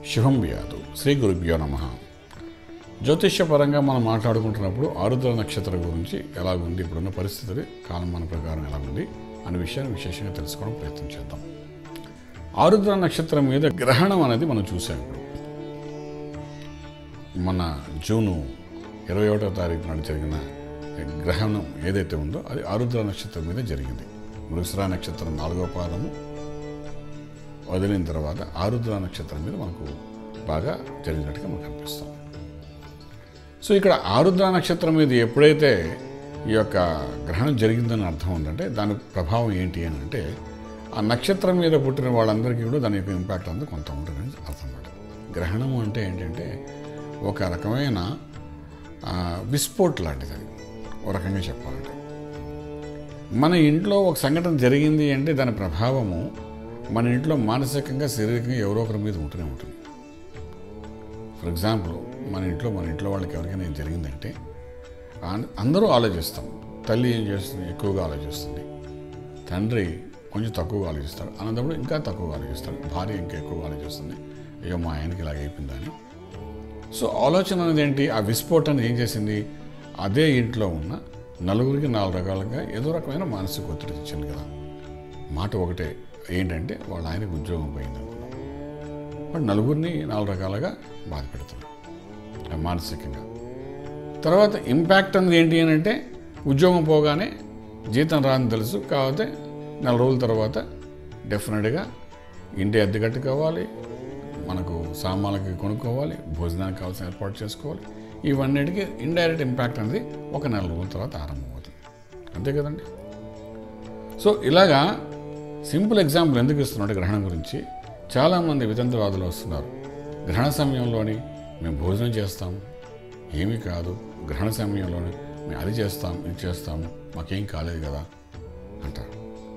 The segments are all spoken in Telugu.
శుభం వ్యాధు శ్రీ గురుభ్యో నమ జ్యోతిష్యపరంగా మనం మాట్లాడుకుంటున్నప్పుడు ఆరుద్ర నక్షత్రం గురించి ఎలాగుంది ఇప్పుడున్న పరిస్థితులు కాలమాన ప్రకారం ఎలాగుంది అనే విషయాన్ని విశేషంగా తెలుసుకోవడం ప్రయత్నం చేద్దాం ఆరుద్ర నక్షత్రం మీద గ్రహణం అనేది మనం చూసాం ఇప్పుడు మన జూను ఇరవై ఒకటో తారీఖు నాడు జరిగిన గ్రహణం ఏదైతే ఉందో అది ఆరుద్ర నక్షత్రం మీద జరిగింది మృగశిరా నక్షత్రం నాలుగో పాదము వదిలిన తర్వాత ఆరుద్ర నక్షత్రం మీద మనకు బాగా జరిగినట్టుగా మనకు కనిపిస్తుంది సో ఇక్కడ ఆరుద్ర నక్షత్రం మీద ఎప్పుడైతే ఈ యొక్క గ్రహణం జరిగిందని అర్థం ఉందంటే దాని ప్రభావం ఏంటి అని అంటే ఆ నక్షత్రం మీద పుట్టిన వాళ్ళందరికీ కూడా దాని యొక్క ఇంపాక్ట్ అంతా కొంత ఉంటుందని అర్థం అన్నమాట గ్రహణం అంటే ఏంటంటే ఒక రకమైన ఆ, విస్ఫోట్ లాంటిది అది ఒక రకంగా చెప్పాలంటే మన ఇంట్లో ఒక సంఘటన జరిగింది అంటే దాని ప్రభావము మన ఇంట్లో మానసికంగా శారీరకంగా ఎవరో ఒకరి మీద ఉంటూనే ఉంటుంది ఫర్ ఎగ్జాంపుల్ మన ఇంట్లో మన ఇంట్లో వాళ్ళకి ఎవరికైనా ఏం జరిగిందంటే ఆ- అందరూ ఆలోచిస్తాం తల్లి ఏం చేస్తుంది ఎక్కువగా ఆలోచిస్తుంది తండ్రి కొంచెం తక్కువగా ఆలోచిస్తాడు అన్నప్పుడు ఇంకా తక్కువగా ఆలోచిస్తాడు భార్య ఇంకా ఎక్కువగా ఆలోచిస్తుంది అయ్యో మా ఆయనకి ఇలాగ అయిపోయిందని సో ఆలోచన అనేది ఏంటి ఆ విస్ఫోటన ఏం చేసింది అదే ఇంట్లో ఉన్న నలుగురికి నాలుగు రకాలుగా ఏదో రకమైన మానసిక ఒత్తిడి ఇచ్చింది కదా మాట ఒకటే ఏంటంటే వాళ్ళ ఆయనకు ఉద్యోగం పోయింది అనుకున్నాం వాడు నలుగురిని నాలుగు రకాలుగా బాధ పెడుతున్నాడు ఆ మానసికంగా తర్వాత ఇంపాక్ట్ అనేది ఏంటి అని అంటే ఉద్యోగం పోగానే జీతం రాని తెలుసు కాకపోతే నెల రోజుల తర్వాత డెఫినెట్గా ఇంటి అద్దె కట్టుకోవాలి మనకు సామాన్లకి కొనుక్కోవాలి భోజనానికి కావాల్సిన ఏర్పాటు చేసుకోవాలి ఇవన్నిటికీ ఇండైరెక్ట్ ఇంపాక్ట్ అనేది ఒక నెల రోజుల తర్వాత ఆరంభమవుతుంది అంతే కదండి సో ఇలాగా సింపుల్ ఎగ్జాంపుల్ ఎందుకు ఇస్తున్నాడు గ్రహణం గురించి చాలామంది వితంతవాదులు వస్తున్నారు గ్రహణ సమయంలోని మేము భోజనం చేస్తాం ఏమీ కాదు గ్రహణ సమయంలోని మేము అది చేస్తాం ఇది చేస్తాము మాకేం కాలేదు కదా అంటారు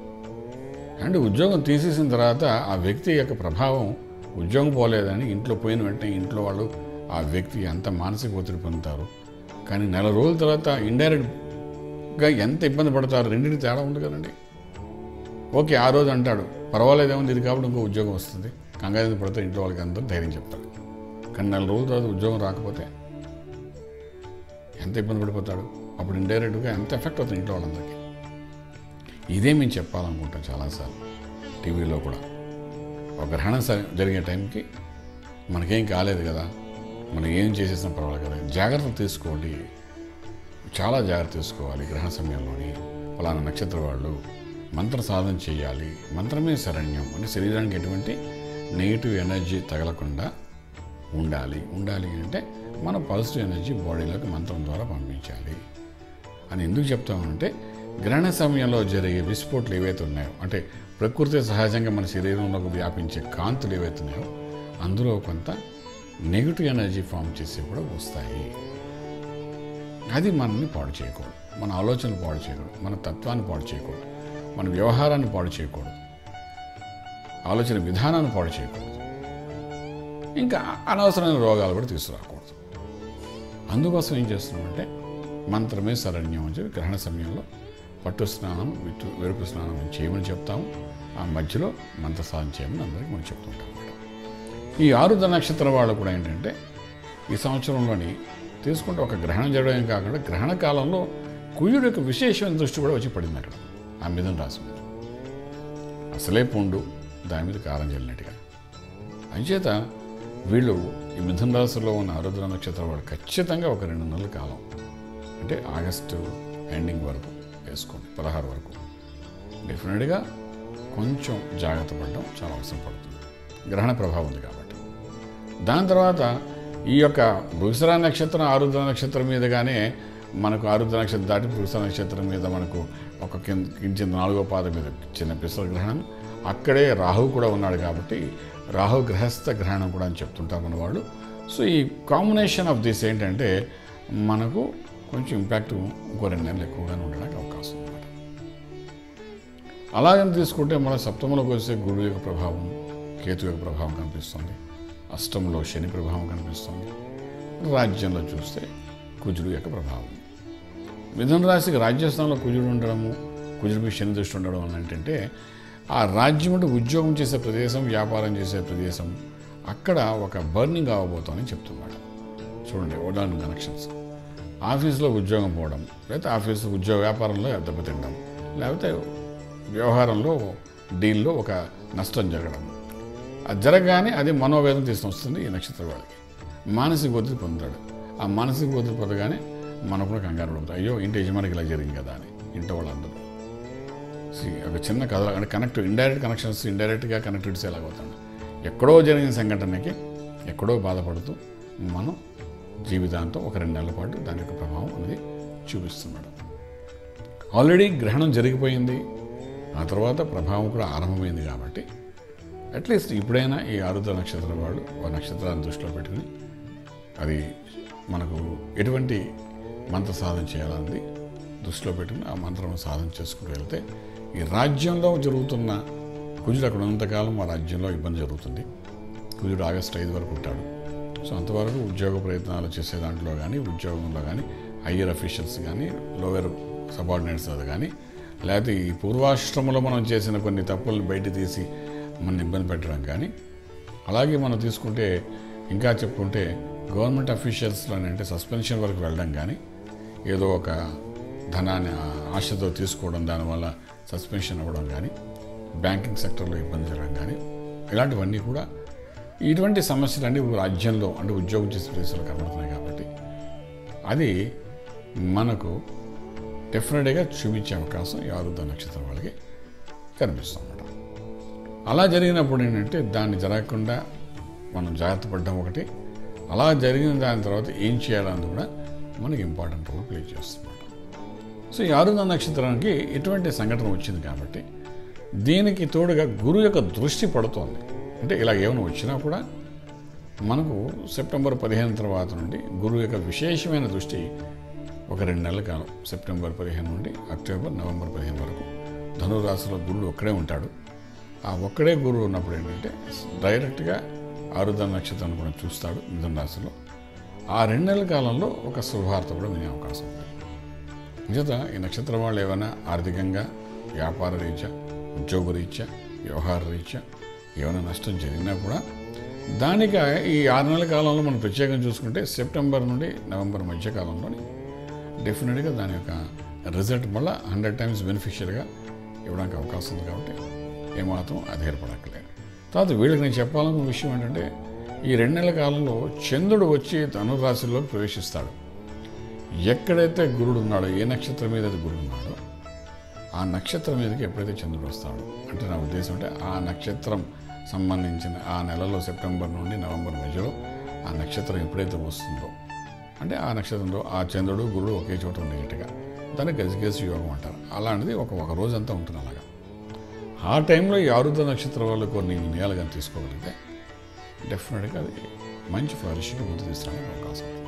అండ్ ఉద్యోగం తీసేసిన తర్వాత ఆ వ్యక్తి యొక్క ప్రభావం ఉద్యోగం పోలేదని ఇంట్లో పోయిన వెంటనే ఇంట్లో వాళ్ళు ఆ వ్యక్తి ఎంత మానసిక ఒత్తిడి పొందుతారు కానీ నెల రోజుల తర్వాత ఇండైరెక్ట్గా ఎంత ఇబ్బంది పడతారు రెండింటి తేడా ఉంది కదండి ఓకే ఆ రోజు అంటాడు పర్వాలేదేముంది ఇది కాబట్టి ఇంకో ఉద్యోగం వస్తుంది కంగారు పడితే ఇంట్లో వాళ్ళకి అందరూ ధైర్యం చెప్తాడు కానీ నెల రోజుల తర్వాత ఉద్యోగం రాకపోతే ఎంత ఇబ్బంది పడిపోతాడు అప్పుడు ఇండైరెక్ట్గా ఎంత ఎఫెక్ట్ అవుతుంది ఇంట్లో వాళ్ళందరికీ ఇదే మేము చెప్పాలనుకుంటాం చాలాసార్లు టీవీలో కూడా ఒక గ్రహణం స- జరిగే టైంకి మనకేం కాలేదు కదా మనం ఏం చేసేసిన పర్వాలేదు కదా జాగ్రత్తలు తీసుకోండి చాలా జాగ్రత్త తీసుకోవాలి గ్రహణ సమయంలోని ఫలానా నక్షత్ర వాళ్ళు మంత్ర సాధన చేయాలి మంత్రమే శరణ్యం అంటే శరీరానికి ఎటువంటి నెగిటివ్ ఎనర్జీ తగలకుండా ఉండాలి ఉండాలి అంటే మన పాజిటివ్ ఎనర్జీ బాడీలోకి మంత్రం ద్వారా పంపించాలి అని ఎందుకు చెప్తామంటే గ్రహణ సమయంలో జరిగే విస్ఫోట్లు ఏవైతే ఉన్నాయో అంటే ప్రకృతి సహజంగా మన శరీరంలోకి వ్యాపించే కాంతులు ఏవైతే ఉన్నాయో అందులో కొంత నెగిటివ్ ఎనర్జీ ఫామ్ చేసి కూడా వస్తాయి అది మనల్ని పాడు చేయకూడదు మన ఆలోచనలు పాడు చేయకూడదు మన తత్వాన్ని పాడు చేయకూడదు మన వ్యవహారాన్ని పాడు చేయకూడదు ఆలోచన విధానాన్ని పాడు చేయకూడదు ఇంకా అనవసరమైన రోగాలు కూడా తీసుకురాకూడదు అందుకోసం ఏం చేస్తున్నామంటే మంత్రమే శరణ్యం అని చెప్పి గ్రహణ సమయంలో పట్టు స్నానం విట్టు వెరుపు స్నానం అని చేయమని చెప్తాము ఆ మధ్యలో మంత్ర సాధన చేయమని అందరికీ మనం చెప్తుంటాం అన్నమాట ఈ ఆరుద్ర నక్షత్రం వాళ్ళు కూడా ఏంటంటే ఈ సంవత్సరంలోని తీసుకుంటే ఒక గ్రహణం జరగడం కాకుండా గ్రహణ కాలంలో కుయుడు యొక్క విశేషమైన దృష్టి కూడా వచ్చి పడింది అక్కడ ఆ మిథున రాశి మీద అసలే పుండు దాని మీద కారం చల్లినట్టుగా అంచేత వీళ్ళు ఈ మిథున రాశిలో ఉన్న ఆరుద్ర నక్షత్రం వాడు ఖచ్చితంగా ఒక రెండు నెలల కాలం అంటే ఆగస్టు ఎండింగ్ వరకు వేసుకోండి పదహారు వరకు డెఫినెట్గా కొంచెం జాగ్రత్త పడడం చాలా అవసరం పడుతుంది గ్రహణ ప్రభావం ఉంది కాబట్టి దాని తర్వాత ఈ యొక్క భూసరా నక్షత్రం ఆరుద్ర నక్షత్రం మీదగానే మనకు ఆరుద్ర నక్షత్రం దాటి భూసర నక్షత్రం మీద మనకు ఒక కింద కించిన నాలుగో పాదం మీద చిన్న పిసర గ్రహణం అక్కడే రాహు కూడా ఉన్నాడు కాబట్టి రాహు గ్రహస్థ గ్రహణం కూడా అని చెప్తుంటారు మన వాళ్ళు సో ఈ కాంబినేషన్ ఆఫ్ దిస్ ఏంటంటే మనకు కొంచెం ఇంపాక్ట్ ఇంకో రెండు నెలలు ఎక్కువగానే ఉండడానికి అవకాశం ఉందన్నమాట అలాగని తీసుకుంటే మన సప్తమంలోకి వస్తే గురువు యొక్క ప్రభావం కేతు యొక్క ప్రభావం కనిపిస్తుంది అష్టంలో శని ప్రభావం కనిపిస్తుంది రాజ్యంలో చూస్తే కుజుడు యొక్క ప్రభావం మిథున రాశికి రాజ్యస్థానంలో కుజుడు ఉండడము కుజుడిపై శని దృష్టి ఉండడం వల్ల ఏంటంటే ఆ రాజ్యం అంటే ఉద్యోగం చేసే ప్రదేశం వ్యాపారం చేసే ప్రదేశం అక్కడ ఒక బర్నింగ్ అవ్వబోతోందని చెప్తున్నాడు చూడండి ఉదాహరణ కనెక్షన్స్ ఆఫీస్లో ఉద్యోగం పోవడం లేకపోతే ఆఫీస్ ఉద్యోగ వ్యాపారంలో దెబ్బతినడం లేకపోతే వ్యవహారంలో డీల్లో ఒక నష్టం జరగడం అది జరగగానే అది మనోవేదన తీసుకుని వస్తుంది ఈ నక్షత్ర వాళ్ళకి మానసిక ఒత్తిడి పొందుతాడు ఆ మానసిక ఒత్తిడి పొందగానే మనకు కూడా కంగారు పడుతుంది అయ్యో ఇంటి యజమానికి ఇలా జరిగింది కదా అని ఇంటి వాళ్ళందరూ See, ఒక చిన్న కథ అంటే కనెక్ట్ ఇండైరెక్ట్ కనెక్షన్స్ ఇండైరెక్ట్గా కనెక్టివిటీస్ ఎలాగవుతాయి ఎక్కడో జరిగిన సంఘటనకి ఎక్కడో బాధపడుతూ మనం జీవితాంతం ఒక రెండు నెలల పాటు దాని యొక్క ప్రభావం అనేది చూపిస్తున్నాడు ఆల్రెడీ గ్రహణం జరిగిపోయింది ఆ తర్వాత ప్రభావం కూడా ఆరంభమైంది కాబట్టి అట్లీస్ట్ ఇప్పుడైనా ఈ ఆరుద్ర నక్షత్రం వాళ్ళు ఆ నక్షత్రాన్ని దృష్టిలో పెట్టుకుని అది మనకు ఎటువంటి మంత్ర సాధన చేయాలన్నది దృష్టిలో పెట్టుకుని ఆ మంత్రం సాధన చేసుకుంటూ వెళ్తే ఈ రాజ్యంలో జరుగుతున్న కుజుడు అక్కడ ఉన్నంతకాలం ఆ రాజ్యంలో ఇబ్బంది జరుగుతుంది కుజుడు ఆగస్టు ఐదు వరకు ఉంటాడు సో అంతవరకు ఉద్యోగ ప్రయత్నాలు చేసే దాంట్లో కానీ ఉద్యోగంలో కానీ హయ్యర్ అఫీషియల్స్ కానీ లోయర్ సబార్డినేట్స్ అది కానీ లేకపోతే ఈ పూర్వాశ్రమంలో మనం చేసిన కొన్ని తప్పులను బయట తీసి మన ఇబ్బంది పెట్టడం కానీ అలాగే మనం తీసుకుంటే ఇంకా చెప్పుకుంటే గవర్నమెంట్ అఫీషియల్స్లో అంటే సస్పెన్షన్ వరకు వెళ్ళడం కానీ ఏదో ఒక ధనాన్ని ఆశతో తీసుకోవడం దానివల్ల సస్పెన్షన్ అవ్వడం కానీ బ్యాంకింగ్ సెక్టర్లో ఇబ్బంది జరగడం కానీ ఇలాంటివన్నీ కూడా ఇటువంటి సమస్యలన్నీ రాజ్యంలో అంటే ఉద్యోగం చేసే ప్రదేశాలు కనబడుతున్నాయి కాబట్టి అది మనకు డెఫినెట్గా చూపించే అవకాశం ఈ ఆరుద్ర నక్షత్రం వాళ్ళకి కనిపిస్తుంది అన్నమాట అలా జరిగినప్పుడు ఏంటంటే దాన్ని జరగకుండా మనం జాగ్రత్త పడ్డం ఒకటి అలా జరిగిన దాని తర్వాత ఏం చేయాలన్నది కూడా మనకి ఇంపార్టెంట్ రోల్ ప్లే చేస్తుంది సో ఈ ఆరుద్ర నక్షత్రానికి ఎటువంటి సంఘటన వచ్చింది కాబట్టి దీనికి తోడుగా గురువు యొక్క దృష్టి పడుతోంది అంటే ఇలా ఏమైనా వచ్చినా కూడా మనకు సెప్టెంబర్ పదిహేను తర్వాత నుండి గురువు యొక్క విశేషమైన దృష్టి ఒక రెండు నెలల కాలం సెప్టెంబర్ పదిహేను నుండి అక్టోబర్ నవంబర్ పదిహేను వరకు ధనురాశిలో గురుడు ఒక్కడే ఉంటాడు ఆ ఒక్కడే గురువు ఉన్నప్పుడు ఏంటంటే డైరెక్ట్గా ఆరుద్ర నక్షత్రాన్ని కూడా చూస్తాడు మిథున రాశిలో ఆ రెండు నెలల కాలంలో ఒక శుభవార్త కూడా వినే అవకాశం ఉంది నిజత ఈ నక్షత్రం వాళ్ళు ఏమైనా ఆర్థికంగా వ్యాపార రీత్యా ఉద్యోగ రీత్యా వ్యవహార రీత్యా ఏమైనా నష్టం జరిగినా కూడా దానికి ఈ ఆరు నెలల కాలంలో మనం ప్రత్యేకంగా చూసుకుంటే సెప్టెంబర్ నుండి నవంబర్ మధ్య కాలంలోని డెఫినెట్గా దాని యొక్క రిజల్ట్ మళ్ళీ హండ్రెడ్ టైమ్స్ బెనిఫిషియల్గా ఇవ్వడానికి అవకాశం ఉంది కాబట్టి ఏమాత్రం అధైర్పడక్కలేదు తర్వాత వీళ్ళకి నేను చెప్పాలనుకున్న విషయం ఏంటంటే ఈ రెండు నెలల కాలంలో చంద్రుడు వచ్చి ధనురాశిలోకి ప్రవేశిస్తాడు ఎక్కడైతే గురుడు ఉన్నాడో ఏ నక్షత్రం మీద అయితే గురుడు ఉన్నాడో ఆ నక్షత్రం మీదకి ఎప్పుడైతే చంద్రుడు వస్తాడో అంటే నా ఉద్దేశం అంటే ఆ నక్షత్రం సంబంధించిన ఆ నెలలో సెప్టెంబర్ నుండి నవంబర్ మధ్యలో ఆ నక్షత్రం ఎప్పుడైతే వస్తుందో అంటే ఆ నక్షత్రంలో ఆ చంద్రుడు గురుడు ఒకే చోట ఉండేట్టుగా దాన్ని గజగజ యోగం అంటారు అలాంటిది ఒక ఒక రోజంతా ఉంటుంది అలాగా ఆ టైంలో ఈ ఆరుద్ర నక్షత్రం వాళ్ళు కొన్ని నిర్ణయాలు కానీ తీసుకోగలిగితే డెఫినెట్గా అది మంచి ఫ్లరిష్కి ముందు తీసుకోవడానికి అవకాశం ఉంది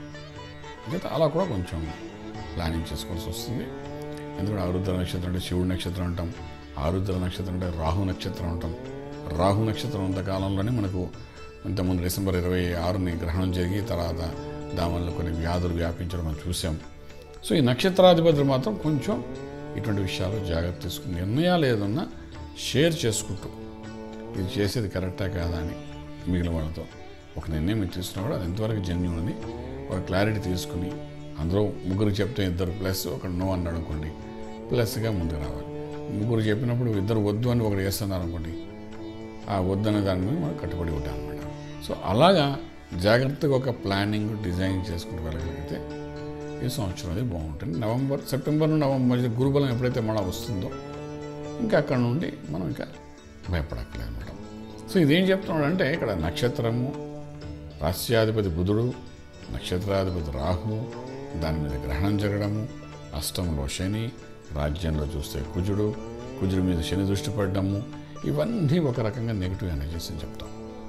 అయితే అలా కూడా కొంచెం ప్లానింగ్ చేసుకోవాల్సి వస్తుంది ఎందుకంటే ఆరుద్ర నక్షత్రం అంటే శివుడు నక్షత్రం అంటాం ఆరుద్ర నక్షత్రం అంటే రాహు నక్షత్రం అంటాం రాహు నక్షత్రం అంత కాలంలోనే మనకు ఇంతకుముందు డిసెంబర్ ఇరవై ఆరుని గ్రహణం జరిగి తర్వాత దానివల్ల కొన్ని వ్యాధులు వ్యాపించడం మనం చూసాం సో ఈ నక్షత్రాధిపతులు మాత్రం కొంచెం ఇటువంటి విషయాలు జాగ్రత్త తీసుకుని నిర్ణయాలు ఏదన్నా షేర్ చేసుకుంటూ ఇది చేసేది కరెక్టా కాదా అని మిగిలిన వాళ్ళతో ఒక నిర్ణయం మీరు తీసుకున్నప్పుడు అది ఎంతవరకు జెన్యున్ అని ఒక క్లారిటీ తీసుకుని అందులో ముగ్గురు చెప్తే ఇద్దరు ప్లస్ ఒకడు నో అన్నాడు అనుకోండి ప్లస్గా ముందుకు రావాలి ముగ్గురు చెప్పినప్పుడు ఇద్దరు వద్దు అని ఒకటి వేస్తున్నారు అనుకోండి ఆ వద్దనే దాని మీద మనం కట్టుబడి ఉంటాం అనమాట సో అలాగా జాగ్రత్తగా ఒక ప్లానింగ్ డిజైన్ చేసుకుంటూ వెళ్ళగలిగితే ఈ సంవత్సరం అది బాగుంటుంది నవంబర్ సెప్టెంబర్ నుండి నవంబర్ మధ్య గురుబలం ఎప్పుడైతే మళ్ళీ వస్తుందో ఇంకా అక్కడ నుండి మనం ఇంకా భయపడక్కలేదు అనమాట సో ఇదేం చెప్తున్నాడు అంటే ఇక్కడ నక్షత్రము రాస్యాధిపతి బుధుడు నక్షత్రాధిపతి రాహు దాని మీద గ్రహణం జరగడము అష్టంలో శని రాజ్యంలో చూస్తే కుజుడు కుజుడి మీద శని దృష్టి పడడము ఇవన్నీ ఒక రకంగా నెగిటివ్ ఎనర్జీస్ అని చెప్తాం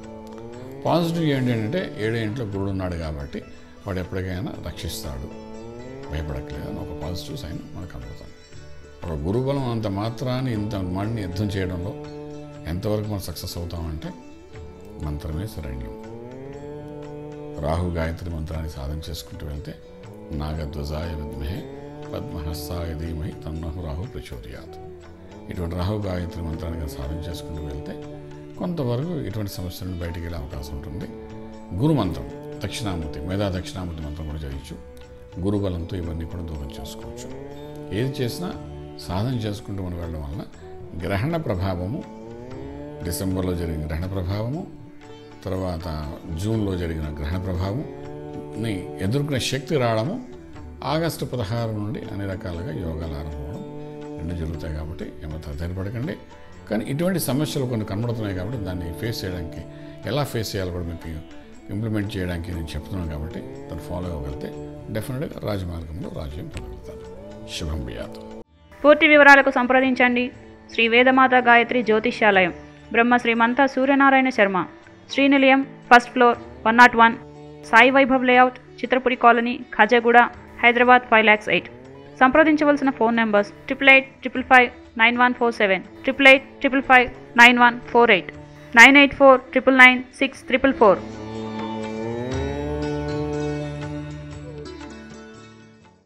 పాజిటివ్ ఏంటి అంటే ఏడే ఇంట్లో గురుడు ఉన్నాడు కాబట్టి వాడు ఎప్పటికైనా రక్షిస్తాడు భయపడట్లేదు అని ఒక పాజిటివ్ సైన్ మనకు కనబడుతుంది ఒక గురుబలం అంత మాత్రాన్ని ఇంత మడిని యుద్ధం చేయడంలో ఎంతవరకు మనం సక్సెస్ అవుతామంటే మంత్రమే శరణ్యం రాహు గాయత్రి మంత్రాన్ని సాధన చేసుకుంటూ వెళ్తే నాగధ్వజాయ విద్మహే పద్మహస్తాయ ధీమహి తన్నహు రాహు ప్రచోదయాత్ ఇటువంటి రాహు గాయత్రి మంత్రాన్ని కనుక సాధన చేసుకుంటూ వెళ్తే కొంతవరకు ఇటువంటి సమస్యల నుండి బయటికి వెళ్ళే అవకాశం ఉంటుంది గురు మంత్రం దక్షిణామూర్తి మేధా దక్షిణామూర్తి మంత్రం కూడా చేయొచ్చు గురుబలంతో ఇవన్నీ కూడా దూరం చేసుకోవచ్చు ఏది చేసినా సాధన చేసుకుంటూ మనం వెళ్ళడం వలన గ్రహణ ప్రభావము డిసెంబర్లో జరిగిన గ్రహణ ప్రభావము తర్వాత జూన్లో జరిగిన గ్రహణ ప్రభావం ని ఎదుర్కొనే శక్తి రావడము ఆగస్టు పదహారు నుండి అన్ని రకాలుగా యోగాలు ఆరంభమవడం రెండు జరుగుతాయి కాబట్టి ఏమంత ధైర్యపడకండి కానీ ఇటువంటి సమస్యలు కొన్ని కనబడుతున్నాయి కాబట్టి దాన్ని ఫేస్ చేయడానికి ఎలా ఫేస్ చేయాలో కూడా మీకు ఇంప్లిమెంట్ చేయడానికి నేను చెప్తున్నాను కాబట్టి దాన్ని ఫాలో అవ్వగలిగితే డెఫినెట్గా రాజమార్గంలో రాజ్యం పొందగలుగుతారు శుభం బియాత్ పూర్తి వివరాలకు సంప్రదించండి Shri Vedamata Gayatri Jyotishyalayam Brahma Srimantha Suryanarayana Sharma Srinilayam first floor one naught one Sai Vaibhav layout Chitrapuri colony Khajaguda Hyderabad five lakhs eight సంప్రదించవలసిన phone numbers triple eight triple five nine one four seven triple eight triple five nine one four eight nine eight four triple nine six triple four